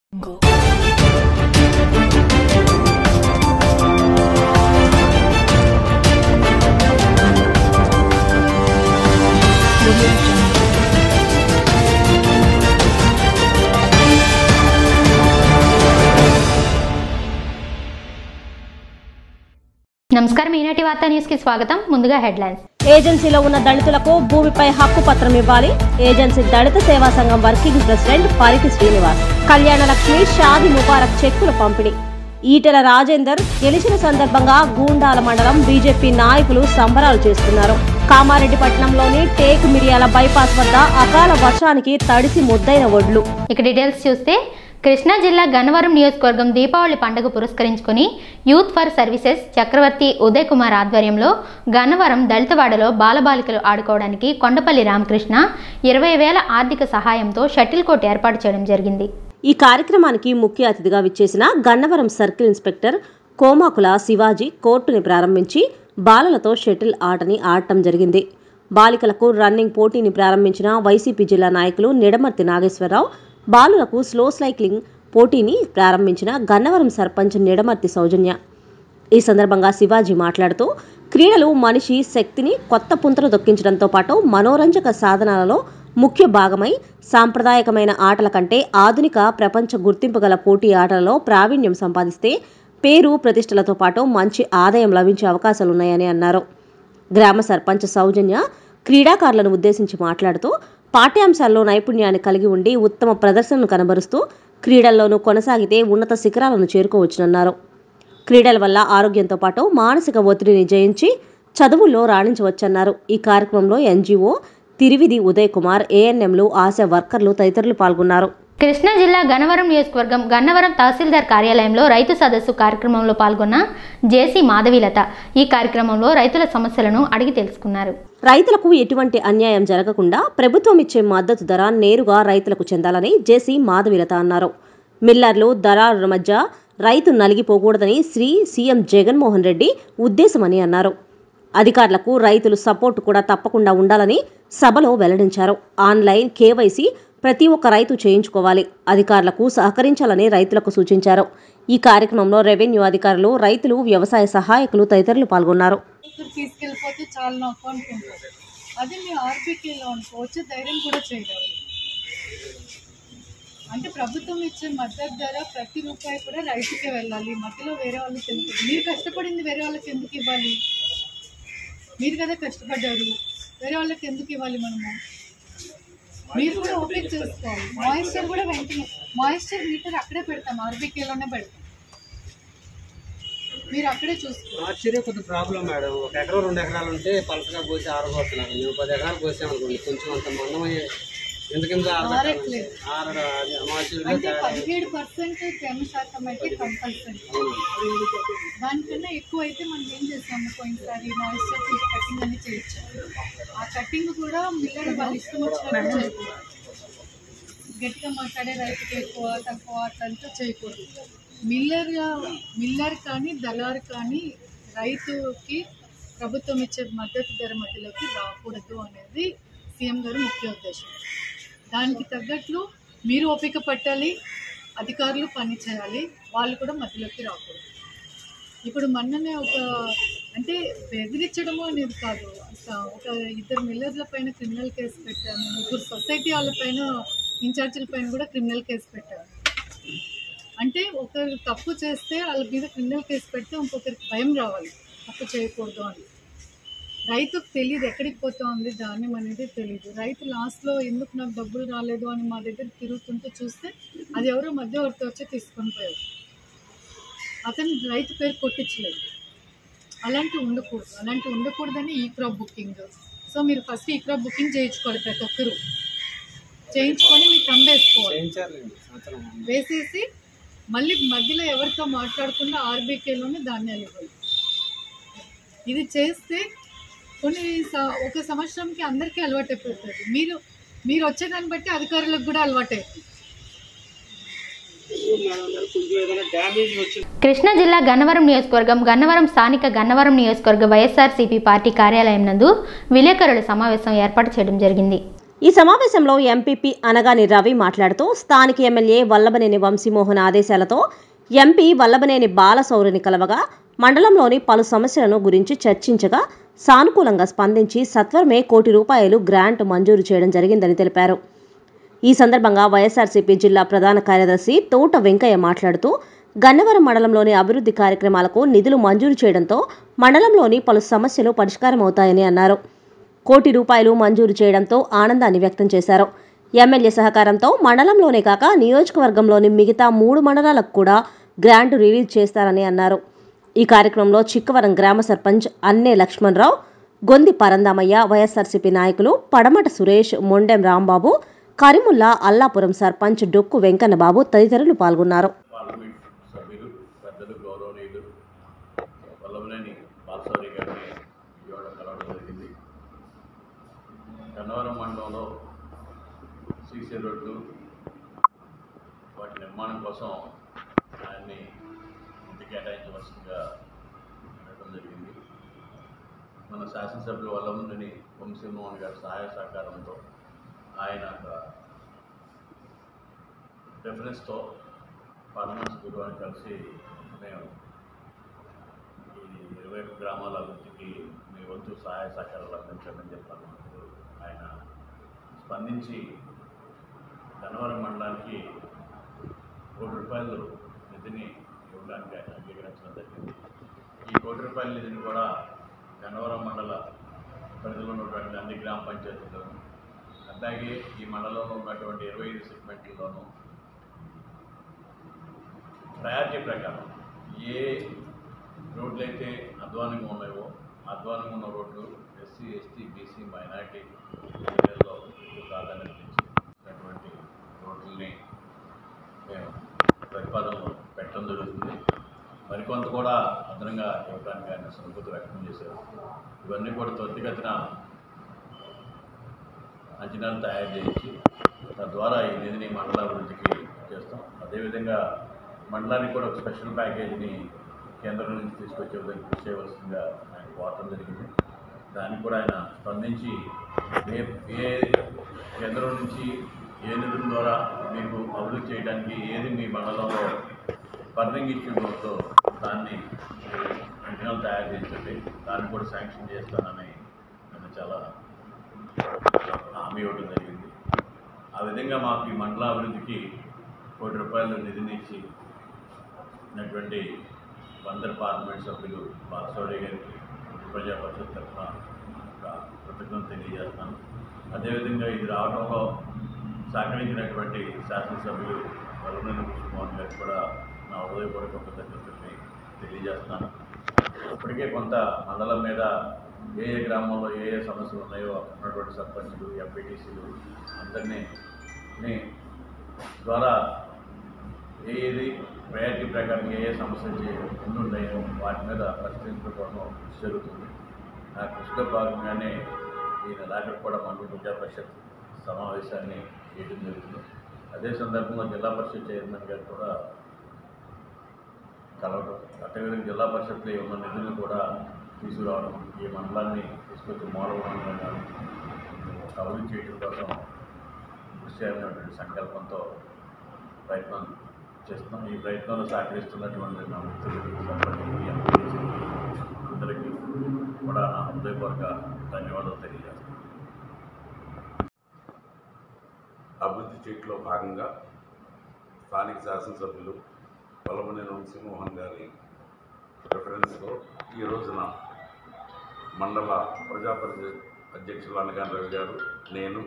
నమస్కారం ఈనాటి వార్తా న్యూస్ కి స్వాగతం ముందుగా హెడ్లైన్స్ ఏజెన్సీలో ఉన్న దళితులకు భూమిపై హక్కు పత్రం ఇవ్వాలి ఏజెన్సీ దళిత సేవా సంఘం వర్కింగ్ ప్రెసిడెంట్ పారికి శ్రీనివాస్ కళ్యాణ లక్ష్మి షాది ముబారక్ చెక్కుల పంపిణీ ఈటెల రాజేందర్ గెలిచిన సందర్భంగా గూండాల మండలం బీజేపీ నాయకులు సంబరాలు చేస్తున్నారు కామారెడ్డి పట్టణంలోని టేక్ మిరియాల బైపాస్ వద్ద అకాల వర్షానికి తడిసి ముద్దైన ఒడ్లు ఇక డీటెయిల్స్ చూస్తే కృష్ణా జిల్లా గన్నవరం నియోజకవర్గం దీపావళి పండుగ పురస్కరించుకొని Youth for Services Chakravarthi Uday Kumar ఆధ్వర్యంలో గన్నవరం దళితవాడలో బాలబాలికలు ఆడుకోవడానికి కొండపల్లి రామకృష్ణ ఇరవై వేల ఆర్థిక సహాయంతో షటిల్ కోర్ట్ ఏర్పాటు చేయడం జరిగింది ఈ కార్యక్రమానికి ముఖ్య అతిథిగా విచ్చేసిన గన్నవరం సర్కిల్ ఇన్స్పెక్టర్ కోమాకుల శివాజీ కోర్టుని ప్రారంభించి బాలలతో షటిల్ ఆటని ఆడటం జరిగింది బాలికలకు రన్నింగ్ పోటీని ప్రారంభించిన వైసీపీ జిల్లా నాయకులు నిడమర్తి నాగేశ్వరరావు బాలులకు స్లో సైక్లింగ్ పోటీని ప్రారంభించిన గన్నవరం సర్పంచ్ నిడమర్తి సౌజన్య ఈ సందర్భంగా శివాజీ మాట్లాడుతూ క్రీడలు మనిషి శక్తిని కొత్త పుంతలు దొక్కించడంతో పాటు మనోరంజక సాధనాలలో ముఖ్య భాగమై సాంప్రదాయకమైన ఆటల కంటే ఆధునిక ప్రపంచ గుర్తింపు గల పోటీ ఆటలలో ప్రావీణ్యం సంపాదిస్తే పేరు ప్రతిష్టలతో పాటు మంచి ఆదాయం లభించే అవకాశాలున్నాయని అన్నారు గ్రామ సర్పంచ్ సౌజన్య క్రీడాకారులను ఉద్దేశించి మాట్లాడుతూ పాఠ్యాంశాల్లో నైపుణ్యాన్ని కలిగి ఉండి ఉత్తమ ప్రదర్శనను కనబరుస్తూ క్రీడల్లోనూ కొనసాగితే ఉన్నత శిఖరాలను చేరుకోవచ్చునన్నారు క్రీడల వల్ల ఆరోగ్యంతో పాటు మానసిక ఒత్తిడిని జయించి చదువుల్లో రాణించవచ్చన్నారు ఈ కార్యక్రమంలో ఎన్జీఓ తిరివిది ఉదయ్ కుమార్ ఏఎన్ఎంలు ఆశా వర్కర్లు తదితరులు పాల్గొన్నారు కృష్ణా జిల్లా గన్నవరం నియోజకవర్గం గన్నవరం తహసీల్దార్ కార్యాలయంలో రైతు సదస్సు కార్యక్రమంలో పాల్గొన్న జేసీ మాధవీలత ఈ కార్యక్రమంలో రైతుల సమస్యలను అడిగి తెలుసుకున్నారు రైతులకు ఎటువంటి అన్యాయం జరగకుండా ప్రభుత్వం ఇచ్చే మద్దతు ధర నేరుగా రైతులకు చెందాలని జేసీ మాధవీలత అన్నారు మిల్లర్లు దళారుల మధ్య రైతు నలిగిపోకూడదని శ్రీ సీఎం జగన్మోహన్ రెడ్డి ఉద్దేశమని అన్నారు అధికారులకు రైతులు సపోర్టు కూడా తప్పకుండా ఉండాలని సభలో వెల్లడించారు ఆన్లైన్ కేవైసీ ప్రతి ఒక్క రైతు చేయించుకోవాలి అధికారులకు సహకరించాలని రైతులకు సూచించారు ఈ కార్యక్రమంలో రెవెన్యూ అధికారులు రైతులు వ్యవసాయ సహాయకులు తదితరులు పాల్గొన్నారు ఇక్కడ తీసుకెళ్ళిపోతే చాలా నాకు అనుకుంటారు అదే మీ ఆర్బీకేలో అనుకో వచ్చే ధైర్యం కూడా చేయగలరు అంటే ప్రభుత్వం ఇచ్చే మద్దతు ధర ప్రతి రూపాయి కూడా రైతుకే వెళ్ళాలి మధ్యలో వేరే వాళ్ళకి ఎందుకు మీరు కష్టపడింది వేరే వాళ్ళకి ఎందుకు ఇవ్వాలి మీరు కదా కష్టపడ్డారు వేరే వాళ్ళకి ఎందుకు ఇవ్వాలి మనము మీరు కూడా ఓపిక చేసుకోవాలి మాయిశ్చర్ కూడా వెంటనే మాయిశ్చర్ మీటర్ అక్కడే పెడతాం ఆర్బీకేలోనే పెడతాం మీరు అక్కడే చూసుకోవాలి ఆశ్చర్య కొద్ది ప్రాబ్లం మేడం ఒక ఎకరం రెండు ఎకరాలు ఉంటే పలసగా పోసి ఆరబోతున్నాను మేము పది ఎకరాలు పోసామనుకోండి కొంచెం అంత మందమయ్యే ఎందుకంటే ఆరట్లేదు. ఆరడ ఆశ్చర్యంలో అంటే పదిహేడు పర్సెంట్ తేమ శాతం అయితే కంపల్సరీ దానికన్నా ఎక్కువ అయితే మనం ఏం చేస్తాము పోయినసారి మాయిశ్చర్ తీసి కటింగ్ అన్ని చేయొచ్చు ఆ కటింగ్ కూడా మిల్లర్ వాళ్ళు ఇష్టం వచ్చినట్టు చేయకూడదు గట్టిగా మాట్లాడే రైతుకి ఎక్కువ తక్కువ అట్లంతా చేయకూడదు మిల్లర్ మిల్లర్ కానీ దళారు కానీ రైతుకి ప్రభుత్వం ఇచ్చే మద్దతు ధర మధ్యలోకి రాకూడదు అనేది సీఎం గారు ముఖ్య ఉద్దేశం దానికి తగ్గట్లు మీరు ఓపిక పట్టాలి అధికారులు పని చేయాలి వాళ్ళు కూడా మధ్యలోకి రాకూడదు ఇప్పుడు మొన్ననే ఒక అంటే బెదిరించడము అనేది కాదు అసలు ఒక ఇద్దరు మిల్లర్ల పైన క్రిమినల్ కేసు పెట్టాము ముగ్గురు సొసైటీ వాళ్ళ పైన ఇన్ఛార్జీల పైన కూడా క్రిమినల్ కేసు పెట్టాము అంటే ఒకరు తప్పు చేస్తే వాళ్ళ మీద క్రిమినల్ కేసు పెడితే ఇంకొకరికి భయం రావాలి తప్పు చేయకూడదు అని రైతుకు తెలియదు ఎక్కడికి పోతా ఉంది ధాన్యం అనేది తెలియదు రైతు లాస్ట్లో ఎందుకు నాకు డబ్బులు రాలేదు అని మా దగ్గర తిరుగుతుంటే చూస్తే అది ఎవరో మధ్యవర్తి వచ్చి తీసుకొని పోయారు అతను రైతు పేరు కొట్టించలేదు అలాంటివి ఉండకూడదు అలాంటివి ఉండకూడదని ఈ క్రాప్ బుకింగ్ సో మీరు ఫస్ట్ ఈ క్రాప్ బుకింగ్ చేయించుకోవాలి ప్రతి ఒక్కరు చేయించుకొని మీరు కంబేసుకోవాలి చేయించాలండి సంవత్సరం వేసేసి మళ్ళీ మధ్యలో ఎవరితో మాట్లాడకుండా ఆర్బీకేలోనే ధాన్యాలు ఇవ్వాలి ఇది చేస్తే కొన్ని స- ఒక సంవత్సరంకి అందరికీ అలవాటు అయిపోతుంది మీరు మీరు వచ్చేదాన్ని బట్టి అధికారులకు కూడా అలవాటు అవుతుంది కృష్ణా జిల్లా గన్నవరం నియోజకవర్గం గన్నవరం స్థానిక గన్నవరం నియోజకవర్గ వైఎస్ఆర్సీపీ పార్టీ కార్యాలయం నందు విలేకరుల సమావేశం ఏర్పాటు చేయడం జరిగింది ఈ సమావేశంలో ఎంపీపీ అనగాని రవి మాట్లాడుతూ స్థానిక ఎమ్మెల్యే వల్లభనేని వంశీమోహన్ ఆదేశాలతో ఎంపీ వల్లభనేని బాలశౌరిని కలవగా మండలంలోని పలు సమస్యలను గురించి చర్చించగా సానుకూలంగా స్పందించి సత్వరమే కోటి రూపాయలు గ్రాంట్ మంజూరు చేయడం జరిగిందని తెలిపారు ఈ సందర్భంగా వైఎస్ఆర్సీపీ జిల్లా ప్రధాన కార్యదర్శి తోట వెంకయ్య మాట్లాడుతూ గన్నవరం మండలంలోని అభివృద్ధి కార్యక్రమాలకు నిధులు మంజూరు చేయడంతో మండలంలోని పలు సమస్యలు పరిష్కారమవుతాయని అన్నారు కోటి రూపాయలు మంజూరు చేయడంతో ఆనందాన్ని వ్యక్తం చేశారు ఎమ్మెల్యే సహకారంతో మండలంలోనే కాక నియోజకవర్గంలోని మిగతా మూడు మండలాలకు కూడా గ్రాంట్ రిలీజ్ చేస్తారని అన్నారు ఈ కార్యక్రమంలో చిక్కవరం గ్రామ సర్పంచ్ అన్నే లక్ష్మణరావు గొంది పరందామయ్య వైఎస్ఆర్సీపీ నాయకులు పడమట సురేష్ మొండెం రాంబాబు కరిముల్లా అల్లాపురం సర్పంచ్ డొక్కు వెంకన్నబాబు తదితరులు పాల్గొన్నారు పార్లమెంట్ సభ్యులు పెద్దలు గౌరవనీయులు వల్లభనేని బాలసౌరి గారిని విజయవాడ కలవడం జరిగింది కన్నవరం మండలంలో సీసీ రోడ్లు వాటి నిర్మాణం కోసం ఆయన్ని ఇంటి కేటాయించవలసిందిగా అడగడం జరిగింది మన శాసనసభ్యులు వల్లభనేని వంశీమోహన్ గారి సహాయ సహకారంతో ఆయన ఒక రెఫరెన్స్తో పార్లమెంట్ సభ్యులు కలిసి మేము ఈ ఇరవై ఒక్క గ్రామాల అభివృద్ధికి మీ వంతు సహాయ సహకారాలు అందించమని చెప్పాను ఆయన స్పందించి గన్నవరం మండలానికి కోటి రూపాయలు నిధిని ఇవ్వడానికి ఆయన అంగీకరించడం జరిగింది ఈ కోటి రూపాయల నిధిని కూడా గన్నవరం మండల పరిధిలో ఉన్నటువంటి అన్ని గ్రామ పంచాయతీల్లోనూ అలాగే ఈ మండలంలో ఉన్నటువంటి ఇరవై ఐదు సెగ్మెంట్లలోనూ ప్రయారిటీ ప్రకారం ఏ రోడ్లు అయితే అధ్వానంగా ఉన్నాయో అధ్వానంగా ఉన్న రోడ్లు ఎస్సీ ఎస్టీ బీసీ మైనార్టీ ఏరియాలో ఎక్కువ ప్రాధాన్యత ఇచ్చినటువంటి రోడ్లని మేము ప్రతిపాదనలు పెట్టడం జరుగుతుంది మరికొంత కూడా అదనంగా ఇవ్వడానికి ఆయన సంతృప్తి వ్యక్తం చేశారు ఇవన్నీ కూడా త్వరితగతిన అంచనాలు తయారు చేయించి తద్వారా ఈ నిధిని మండల అభివృద్ధికి చేస్తాం అదేవిధంగా మండలానికి కూడా ఒక స్పెషల్ ప్యాకేజీని కేంద్రం నుంచి తీసుకొచ్చే విధంగా కృషి చేయవలసిందిగా ఆయన కోరటం జరిగింది దానికి కూడా ఆయన స్పందించి ఏ ఏ కేంద్రం నుంచి ఏ నిధుల ద్వారా మీకు అభివృద్ధి చేయడానికి ఏది మీ మండలంలో బర్నింగ్ ఇష్యూ ఉందో దాన్ని మీరు అంచనాలు తయారు చేయించండి దాన్ని కూడా శాంక్షన్ చేస్తానని ఆయన చాలా హామీ ఇవ్వడం జరిగింది ఆ విధంగా మాకు ఈ మండల అభివృద్ధికి కోటి రూపాయలు నిధిని ఇచ్చి ఉన్నటువంటి బందర్ పార్లమెంట్ సభ్యులు బాలసౌరి గారికి ప్రజా పరిషత్ తరఫున ఒక కృతజ్ఞత తెలియజేస్తాను అదేవిధంగా ఇది రావడంలో సహకరించినటువంటి శాసనసభ్యులు వరుణేని కృష్ణమోహన్ గారికి కూడా నా హృదయపూర్వక కృతజ్ఞతల్ని తెలియజేస్తున్నాను ఇప్పటికే కొంత మండలం మీద ఏ ఏ గ్రామంలో ఏ ఏ సమస్యలు ఉన్నాయో ఉన్నటువంటి సర్పంచులు ఎంపీటీసీలు అందరినీ ని ద్వారా ఏ ఏది ప్రయారిటీ ప్రకారం ఏ ఏ సమస్యలు చే- ఎన్ని ఉన్నాయో వాటి మీద పరిష్కరించుకోవడం కృషి జరుగుతుంది ఆ కృషిలో భాగంగానే ఈ నెలాఖరు కూడా మండల ప్రజా పరిషత్ సమావేశాన్ని చేయడం జరుగుతుంది అదే సందర్భంలో జిల్లా పరిషత్ చైర్మన్ గారు కూడా కలవడం అదేవిధంగా జిల్లా పరిషత్లో ఉన్న నిధులను కూడా తీసుకురావడం ఈ మండలాన్ని తీసుకొచ్చి మూలమండలంగా అభివృద్ధి చేయడం కోసం కృషి చేయాలనేటువంటి సంకల్పంతో ప్రయత్నం చేస్తున్నాం ఈ ప్రయత్నంలో సహకరిస్తున్నటువంటి నా మిత్రులకి సర్పంచులకి ఎంపీలకి అందరికీ కూడా నా హృదయపూర్వక ధన్యవాదాలు తెలియజేస్తాను అభివృద్ధి చేయట్లో భాగంగా స్థానిక శాసనసభ్యులు వల్లభనేని వంశీమోహన్ గారి రిఫరెన్స్తో ఈ రోజున మండల ప్రజా పరిషత్ అధ్యక్షులు అనగాని రవి గారు నేను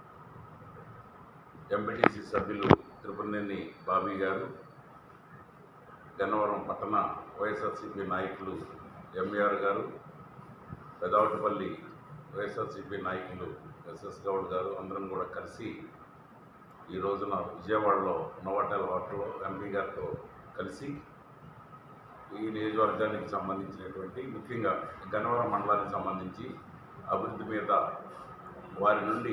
ఎంపీటీసీ సభ్యులు తిరుపతినేని బాబీ గారు గన్నవరం పట్టణ వైఎస్ఆర్సీపీ నాయకులు ఎంఆర్ గారు పెదవటిపల్లి వైఎస్ఆర్సీపీ నాయకులు ఎస్ఎస్ గౌడ్ గారు అందరం కూడా కలిసి ఈ రోజున విజయవాడలో నోవాటెల్ హోటల్లో ఎంపీ గారితో కలిసి ఈ నియోజకవర్గానికి సంబంధించినటువంటి ముఖ్యంగా గన్నవరం మండలానికి సంబంధించి అభివృద్ధి మీద వారి నుండి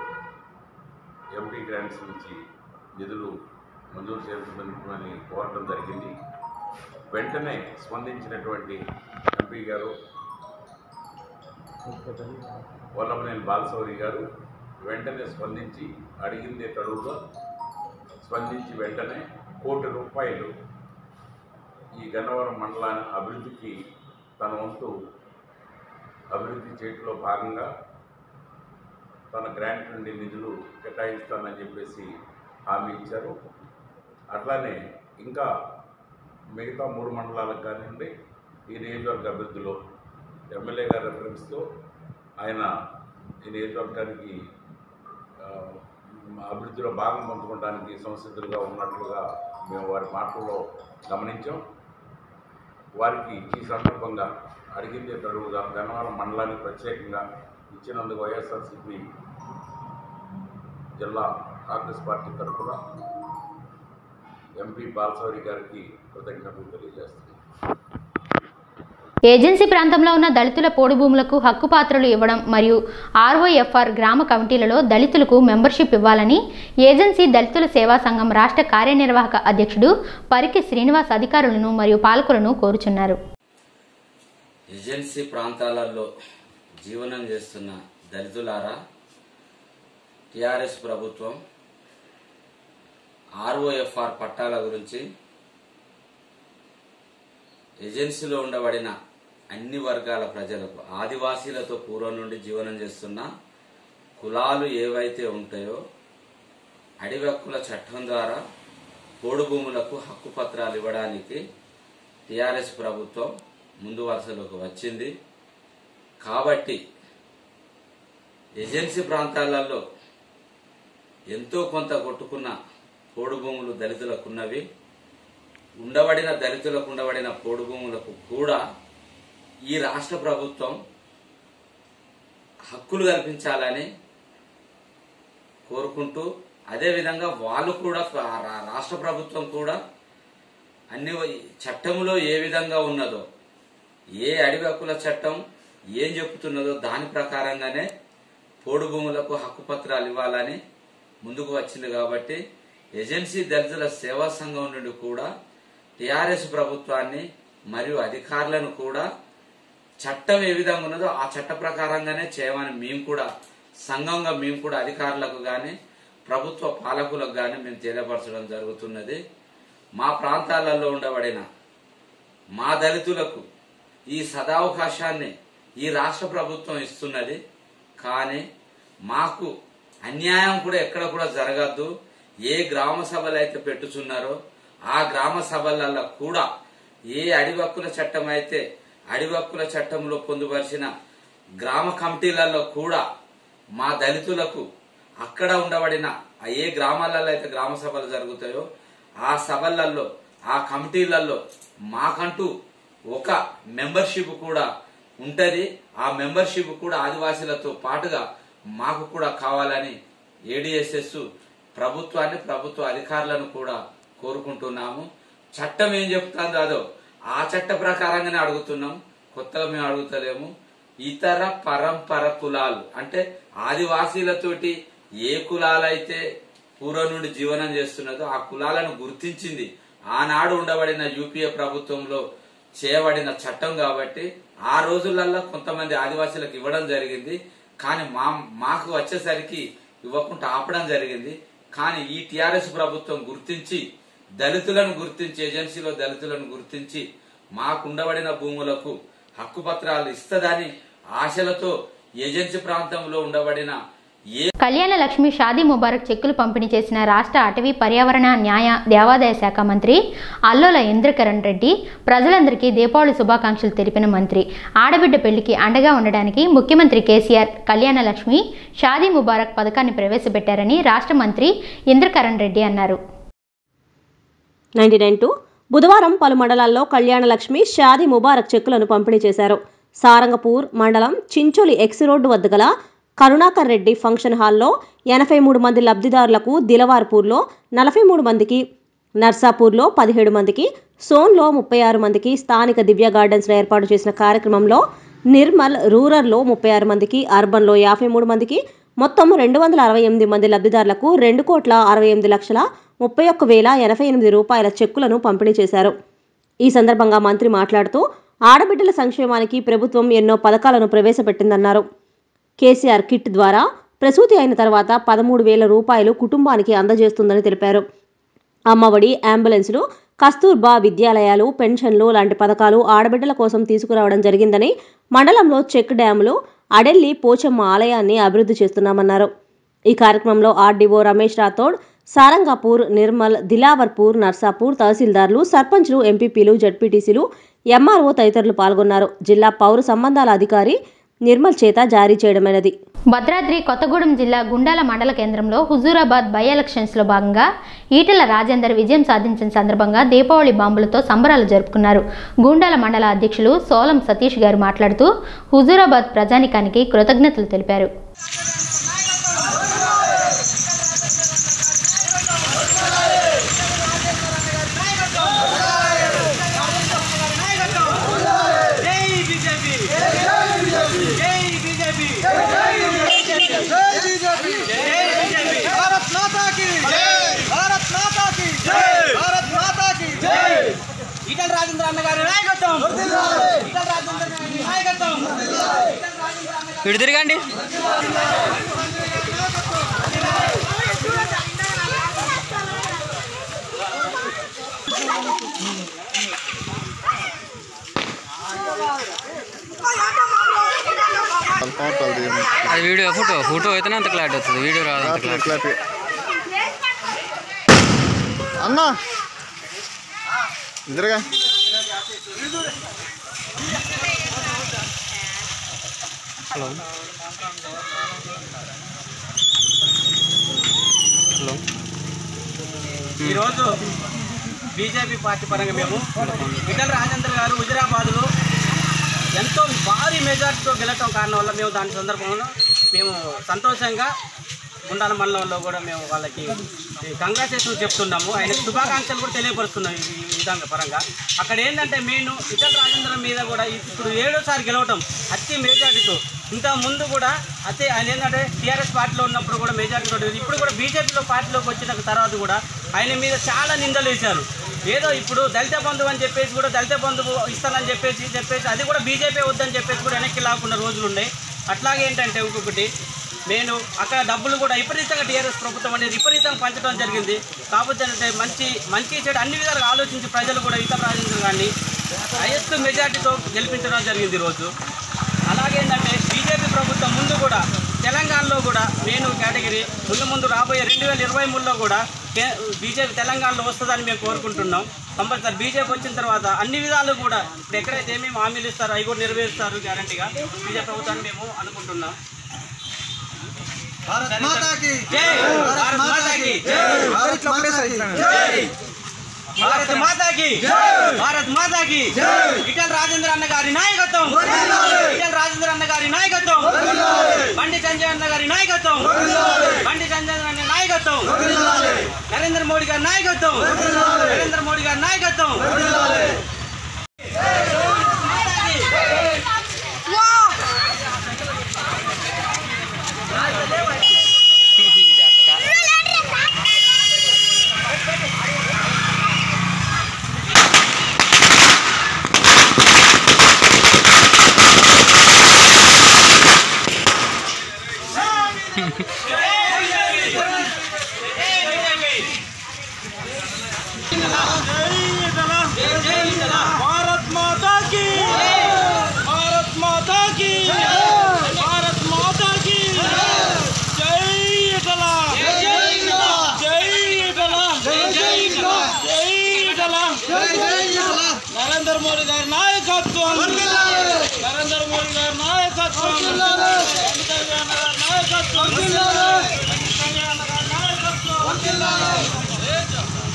ఎంపీ గ్రాంట్స్ నుంచి నిధులు మంజూరు చేయించమని కోరటం జరిగింది వెంటనే స్పందించినటువంటి ఎంపీ గారు వల్లభనేని బాలశౌరి గారు వెంటనే స్పందించి అడిగిందే తడువుగా స్పందించి వెంటనే కోటి రూపాయలు ఈ గన్నవరం మండలాన్ని అభివృద్ధికి తన వంతు అభివృద్ధి చేయటంలో భాగంగా తన గ్రాంట్ నుండి నిధులు కేటాయిస్తానని చెప్పేసి హామీ ఇచ్చారు అట్లానే ఇంకా మిగతా మూడు మండలాలకు కానివ్వండి ఈ నియోజకవర్గ అభివృద్ధిలో ఎమ్మెల్యే గారి రెఫరెన్స్తో ఆయన ఈ నియోజకవర్గానికి ఆ, అభివృద్ధిలో భాగం పంచుకోవడానికి సంసిద్ధులుగా ఉన్నట్లుగా మేము వారి మాటల్లో గమనించాం వారికి ఈ సందర్భంగా అడిగిందే తడువుగా గన్నవరం మండలానికి ప్రత్యేకంగా ఇచ్చినందుకు వైఎస్ఆర్సీపీ జిల్లా కాంగ్రెస్ పార్టీ తరఫున ఎంపీ బాలసౌరి గారికి కృతజ్ఞతలు తెలియజేస్తున్నాను ఏజెన్సీ ప్రాంతంలో ఉన్న దళితుల పోడు భూములకు హక్కుపాత్రలు ఇవ్వడం మరియు ఆర్ఓఎఫ్ఆర్ గ్రామ కమిటీలలో దళితులకు మెంబర్షిప్ ఇవ్వాలని ఏజెన్సీ దళితుల సేవా సంఘం రాష్ట్ర కార్యనిర్వాహక అధ్యక్షుడు పరికి శ్రీనివాస్ అధికారులను మరియు పాలకులను కోరుచున్నారు ఏజెన్సీ ప్రాంతాలలో జీవనం చేస్తున్న దళితులారా టిఆర్ఎస్ ప్రభుత్వం ఆర్ఓఎఫ్ఆర్ పట్టాల గురించి ఏజెన్సీలో ఉండబడిన అన్ని వర్గాల ప్రజలకు ఆదివాసీలతో పూర్వం నుండి జీవనం చేస్తున్న కులాలు ఏవైతే ఉంటాయో అడవి హక్కుల చట్టం ద్వారా పోడు భూములకు హక్కు పత్రాలు ఇవ్వడానికి టిఆర్ఎస్ ప్రభుత్వం ముందు వరుసలోకి వచ్చింది కాబట్టి ఏజెన్సీ ప్రాంతాలలో ఎంతో కొంత కొట్టుకున్న పోడు భూములు దళితులకున్నవి ఉండబడిన దళితులకు ఉండబడిన పోడు భూములకు కూడా ఈ రాష్ట్ర ప్రభుత్వం హక్కులు కల్పించాలని కోరుకుంటూ అదేవిధంగా వాళ్ళు కూడా రా- రాష్ట్ర ప్రభుత్వం కూడా అన్ని చట్టంలో ఏ విధంగా ఉన్నదో ఏ అడవి హక్కుల చట్టం ఏం చెబుతున్నదో దాని ప్రకారంగానే పోడు భూములకు హక్కు పత్రాలు ఇవ్వాలని ముందుకు వచ్చింది కాబట్టి ఏజెన్సీ దళితుల సేవా సంఘం నుండి కూడా టిఆర్ఎస్ ప్రభుత్వాన్ని మరియు అధికారులను కూడా చట్టం ఏ విధంగా ఉన్నదో ఆ చట్ట ప్రకారంగానే చేయమని మేము కూడా సంఘంగా మేము కూడా అధికారులకు గాని ప్రభుత్వ పాలకులకు గాని మేము తెలియపరచడం జరుగుతున్నది మా ప్రాంతాలలో ఉండబడిన మా దళితులకు ఈ సదావకాశాన్ని ఈ రాష్ట్ర ప్రభుత్వం ఇస్తున్నది కానీ మాకు అన్యాయం కూడా ఎక్కడ కూడా జరగద్దు ఏ గ్రామ సభలు అయితే పెట్టుచున్నారో ఆ గ్రామ సభలలో కూడా ఏ అడవి హక్కుల చట్టం అయితే అడవి హక్కుల చట్టంలో పొందుపరిచిన గ్రామ కమిటీలలో కూడా మా దళితులకు అక్కడ ఉండబడిన ఆ ఏ గ్రామాలలో అయితే గ్రామ సభలు జరుగుతాయో ఆ సభలలో ఆ కమిటీలలో మాకంటూ ఒక మెంబర్షిప్ కూడా ఉంటది ఆ మెంబర్షిప్ కూడా ఆదివాసీలతో పాటుగా మాకు కూడా కావాలని ఏడిఎస్ఎస్ ప్రభుత్వాన్ని ప్రభుత్వ అధికారులను కూడా కోరుకుంటున్నాము చట్టం ఏం చెప్తాందో అదో ఆ చట్ట ప్రకారంగానే అడుగుతున్నాం కొత్తగా మేము అడుగుతలేము ఇతర పరంపర కులాలు అంటే ఆదివాసీలతోటి ఏ కులాలైతే పూర్వం నుండి జీవనం చేస్తున్నదో ఆ కులాలను గుర్తించింది ఆనాడు ఉండబడిన యూపీఏ ప్రభుత్వంలో చేయబడిన చట్టం కాబట్టి ఆ రోజులలో కొంతమంది ఆదివాసీలకు ఇవ్వడం జరిగింది కానీ మా మాకు వచ్చేసరికి ఇవ్వకుండా ఆపడం జరిగింది కానీ ఈ టిఆర్ఎస్ ప్రభుత్వం గుర్తించి దళితులను గుర్తించి ఏజెన్సీలో దళితులను గుర్తించి మాకు ఉండబడిన భూములకు హక్కు పత్రాలు ఇస్తదని ఆశలతో ఏజెన్సీ ప్రాంతంలో ఉండబడిన ఏ కళ్యాణ లక్ష్మి షాదీ ముబారక్ చెక్కులు పంపిణీ చేసిన రాష్ట్ర అటవీ పర్యావరణ న్యాయ దేవాదాయ శాఖ మంత్రి అల్లోల ఇంద్రకరణ్ రెడ్డి ప్రజలందరికీ దీపావళి శుభాకాంక్షలు తెలిపిన మంత్రి ఆడబిడ్డ పెళ్లికి అండగా ఉండడానికి ముఖ్యమంత్రి కేసీఆర్ కళ్యాణ లక్ష్మి షాదీ ముబారక్ పథకాన్ని ప్రవేశపెట్టారని రాష్ట్ర మంత్రి ఇంద్రకరణ్ రెడ్డి అన్నారు నైన్టీ నైన్ టూ బుధవారం పలు మండలాల్లో కళ్యాణలక్ష్మి షాది ముబారక్ చెక్కులను పంపిణీ చేశారు సారంగపూర్ మండలం చించోలి ఎక్స్ రోడ్డు వద్ద గల కరుణాకర్ రెడ్డి ఫంక్షన్ హాల్లో ఎనభై మూడు మంది లబ్ధిదారులకు దిలవార్పూర్లో నలభై మూడు మందికి నర్సాపూర్లో పదిహేడు మందికి సోన్లో ముప్పై ఆరు మందికి స్థానిక దివ్య గార్డెన్స్లో ఏర్పాటు చేసిన కార్యక్రమంలో నిర్మల్ రూరల్లో ముప్పై ఆరు మందికి అర్బన్లో యాభై మూడు మందికి మొత్తం రెండు వందల అరవై ఎనిమిది మంది లబ్ధిదారులకు రెండు కోట్ల అరవై ఎనిమిది లక్షల ముప్పై ఒక్క వేల ఎనభై ఎనిమిది రూపాయల చెక్కులను పంపిణీ చేశారు ఈ సందర్భంగా మంత్రి మాట్లాడుతూ ఆడబిడ్డల సంక్షేమానికి ప్రభుత్వం ఎన్నో పథకాలను ప్రవేశపెట్టిందన్నారు కేసీఆర్ కిట్ ద్వారా ప్రసూతి అయిన తర్వాత పదమూడు వేల రూపాయలు కుటుంబానికి అందజేస్తుందని తెలిపారు అమ్మఒడి అంబులెన్సులు కస్తూర్బా విద్యాలయాలు పెన్షన్లు లాంటి పథకాలు ఆడబిడ్డల కోసం తీసుకురావడం జరిగిందని మండలంలో చెక్ డ్యాములు అడెల్లి పోచమ్మ ఆలయాన్ని అభివృద్ధి చేస్తున్నామన్నారు ఈ కార్యక్రమంలో ఆర్డీఓ రమేష్ రాథోడ్ సారంగాపూర్ నిర్మల్ దిలావర్పూర్ నర్సాపూర్ తహసీల్దార్లు సర్పంచ్లు ఎంపీపీలు జడ్పీటీసీలు ఎంఆర్ఓ తదితరులు పాల్గొన్నారు జిల్లా పౌర సంబంధాల అధికారి నిర్మల్ చేత జారీ చేయడమైనది భద్రాద్రి కొత్తగూడెం జిల్లా గుండాల మండల కేంద్రంలో హుజూరాబాద్ బై ఎలక్షన్స్లో భాగంగా ఈటెల రాజేందర్ విజయం సాధించిన సందర్భంగా దీపావళి బాంబులతో సంబరాలు జరుపుకున్నారు గుండాల మండల అధ్యక్షులు సోలం సతీష్ గారు మాట్లాడుతూ హుజూరాబాద్ ప్రజానికానికి కృతజ్ఞతలు తెలిపారు भारत माता की जय भारत माता की जय भारत माता की जय ఈటల రాజేంద్ర అన్న గారి నాయకత్వం ఈటల రాజేంద్ర గారి నాయకత్వం ఇటు తిరగండి అది వీడియో ఫోటో ఫోటో అయితేనే అంత క్లారిటీ వస్తుంది వీడియో రాదు అంత క్లారిటీ అన్నా ఇద్దరుగా హలో హలో ఈరోజు బీజేపీ పార్టీ పరంగా మేము విఠల్ రాజేంద్ర గారు హుజరాబాద్లో ఎంతో భారీ మెజార్టీతో గెలవటం కారణం వల్ల మేము దాని సందర్భంలో మేము సంతోషంగా గుండాల మండలంలో కూడా మేము వాళ్ళకి కంగ్రాచులేషన్ చెప్తున్నాము ఆయన శుభాకాంక్షలు కూడా తెలియపరుస్తున్నాం ఈ ఈ విధంగా పరంగా అక్కడ ఏంటంటే మెయిన్ ఇటల్ రాజేంద్ర మీద కూడా ఇప్పుడు ఏడోసారి గెలవటం అతి మెజార్టీతో ఇంత ముందు కూడా అతే ఆయన ఏంటంటే టీఆర్ఎస్ పార్టీలో ఉన్నప్పుడు కూడా మెజార్టీ కూడా ఇప్పుడు కూడా బీజేపీలో పార్టీలోకి వచ్చిన తర్వాత కూడా ఆయన మీద చాలా నిందలు వేశారు ఏదో ఇప్పుడు దళిత బంధువు అని చెప్పేసి కూడా దళిత బంధువు ఇస్తానని చెప్పేసి చెప్పేసి అది కూడా బీజేపీ వద్దని చెప్పేసి కూడా వెనక్కి లాక్కున్న రోజులు ఉన్నాయి అట్లాగే ఏంటంటే ఇంకొకటి నేను అక్కడ డబ్బులు కూడా విపరీతంగా టీఆర్ఎస్ ప్రభుత్వం అనేది విపరీతంగా పంచడం జరిగింది కాకపోతే అంటే మంచి మంచి చెడు అన్ని విధాలుగా ఆలోచించి ప్రజలు కూడా ఇతర రాజేంద్ర గారిని హైయెస్ట్ మెజార్టీతో గెలిపించడం జరిగింది ఈరోజు అలాగే ఏంటంటే బీజేపీ ప్రభుత్వం ముందు కూడా తెలంగాణలో కూడా నేను కేటగిరీ ముందు ముందు రాబోయే రెండు వేల ఇరవై మూడులో కూడా కే- బీజేపీ తెలంగాణలో వస్తుందని మేము కోరుకుంటున్నాం కంపల్సరీ బీజేపీ వచ్చిన తర్వాత అన్ని విధాలు కూడా ఇప్పుడు ఎక్కడైతే ఏమేమి హామీలు ఇస్తారో అవి కూడా నెరవేరుస్తారు గ్యారంటీగా బీజేపీ ప్రభుత్వాన్ని మేము అనుకుంటున్నాం భారత్ మాతా की జై భారత్ మాతాకి भारत माता की జై భారత్ మాతాకి భారత్ మాతాకి ఇటల్ రాజేంద్ర అన్న గారి నాయకత్వం ఇటల్ రాజేంద్ర అన్న గారి నాయకత్వం బండి సంజయ్ అన్న గారి నాయకత్వం బండి సంజయ్ అన్న నాయకత్వం నరేంద్ర మోడీ గారి నాయకత్వం నరేంద్ర మోడీ గారి నాయకత్వం भारत माता की भारत माता की भारत माता की जय इटला जय इटला जय इटला जय इटला जय इटला నరేంద్ర మోడీ గారి నాయకత్వం నరేంద్ర మోడీ గారి నాయకత్వం వెంకయ్య నాయుడు గారి నాయకత్వం వెంకయ్య నాయుడు గారి నాయకత్వం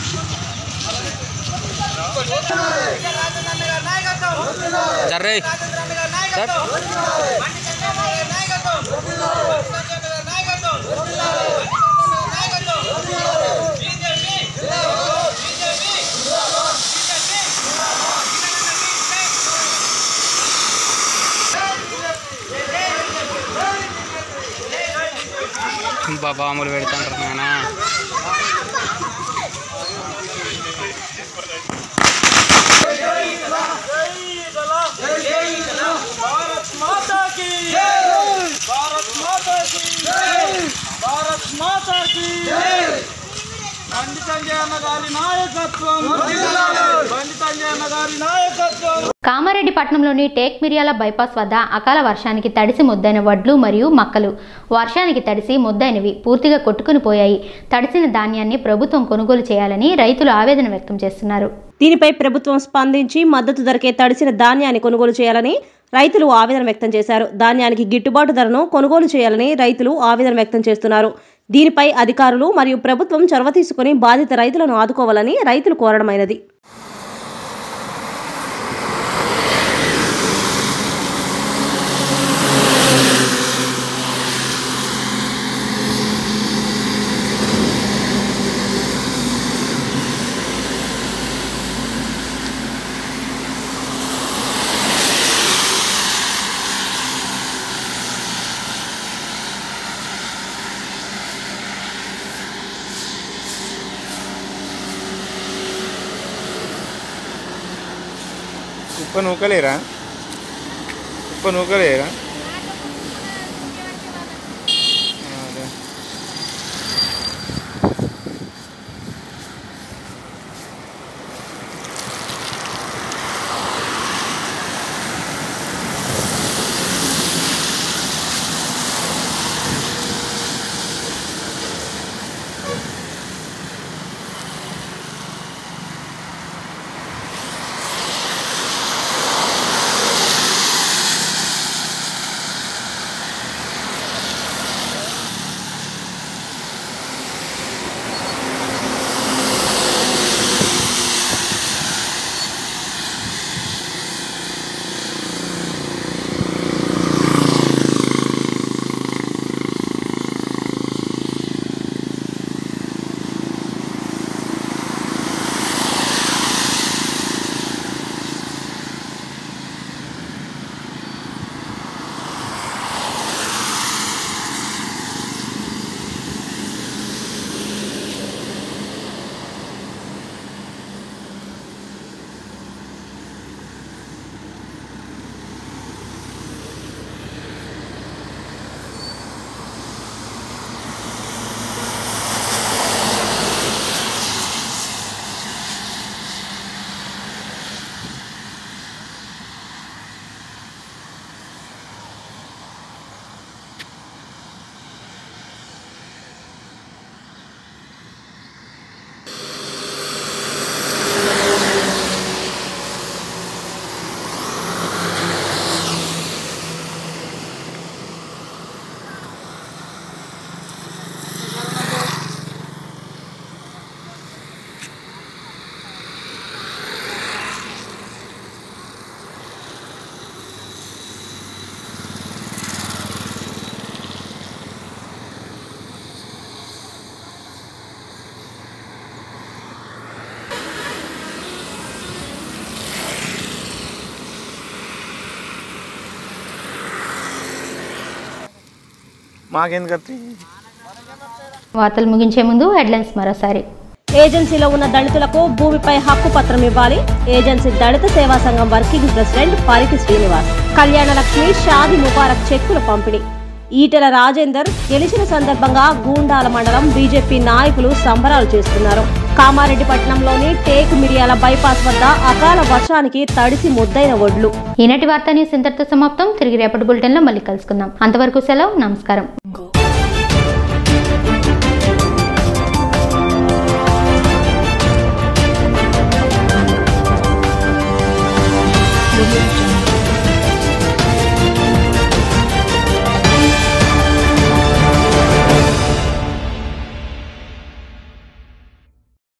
జర్రే బాబా అమలు పెడతాంటారు నాయన भारत माता की भारत माता की మాతాకి బండి సంజయ్ అన్న గారి నాయకత్వం బండి సంజయ్ అన్న గారి నాయకత్వం కామారెడ్డి పట్టణంలోని టేక్ మిరియాల బైపాస్ వద్ద అకాల వర్షానికి తడిసి ముద్దైన వడ్లు మరియు మక్కలు వర్షానికి తడిసి ముద్దైనవి పూర్తిగా కొట్టుకుని పోయాయి తడిసిన ధాన్యాన్ని ప్రభుత్వం కొనుగోలు చేయాలని రైతులు ఆవేదన వ్యక్తం చేస్తున్నారు దీనిపై ప్రభుత్వం స్పందించి మద్దతు ధరకే తడిసిన ధాన్యాన్ని కొనుగోలు చేయాలని రైతులు ఆవేదన వ్యక్తం చేశారు ధాన్యానికి గిట్టుబాటు ధరను కొనుగోలు చేయాలని రైతులు ఆవేదన వ్యక్తం చేస్తున్నారు దీనిపై అధికారులు మరియు ప్రభుత్వం చొరవ తీసుకుని బాధిత రైతులను ఆదుకోవాలని రైతులు కోరడమైనది కుప్ప నూకలేరా కుప్ప నూకలేరా అదే మాకెందుకు వస్తాయి వార్తలు ముగించే ముందు హెడ్లైన్స్ మరోసారి ఏజెన్సీలో ఉన్న దళితులకు భూమిపై హక్కు పత్రం ఇవ్వాలి ఏజెన్సీ దళిత సేవా సంఘం వర్కింగ్ ప్రెసిడెంట్ పారికి శ్రీనివాస్ కళ్యాణ లక్ష్మి షాది ముబారక్ చెక్కుల పంపిణీ ఈటెల రాజేందర్ గెలిచిన సందర్భంగా గూండాల మండలం బీజేపీ నాయకులు సంబరాలు చేస్తున్నారు కామారెడ్డి పట్టణంలోని టేక్ మిరియాల బైపాస్ వద్ద అకాల వర్షానికి తడిసి ముద్దైన ఒడ్లు ఈనాటి వార్తా న్యూస్ ఇంతటితో సమాప్తం తిరిగి రేపటి బులెటిన్లో మళ్ళీ కలుసుకుందాం అంతవరకు సెలవు నమస్కారం Audio Jungle.